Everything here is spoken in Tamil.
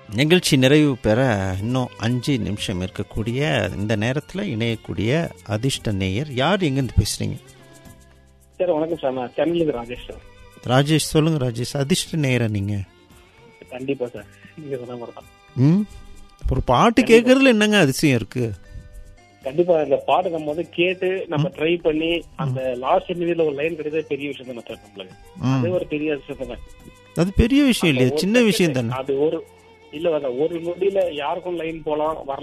நிகழ்ச்சி நிறைவு பெற இன்னும் அஞ்சு நிமிஷம் இருக்கக்கூடிய இந்த நேரத்தில் இணையக்கூடிய அதிர்ஷ்ட நேயர் யார் எங்கேருந்து பேசுகிறீங்க சார் வணக்கம் சார் நான் சென்னையிலிருந்து ராஜேஷ் சார் ராஜேஷ் சொல்லுங்கள் ராஜேஷ் அதிர்ஷ்ட நேயரா நீங்கள் கண்டிப்பா சார் நீங்க சொன்ன மாதிரி தான் ம் ஒரு பாட்டு கேட்கறதுல என்னங்க அதிசயம் இருக்குது கண்டிப்பா இந்த பாட்டு நம்ம வந்து கேட்டு நம்ம ட்ரை பண்ணி அந்த லாஸ்ட் இன்டர்வியூல ஒரு லைன் கிடைச்சது பெரிய விஷயம் தானே சார் நம்மளுக்கு ம் அது ஒரு பெரிய விஷயம் தான் அது பெரிய விஷயம் இல்லையா சின்ன விஷயம் தானே அது ஒரு இல்ல அதான் ஒரு நொடியில யாருக்கும் லைன் போலாம் வரலாம்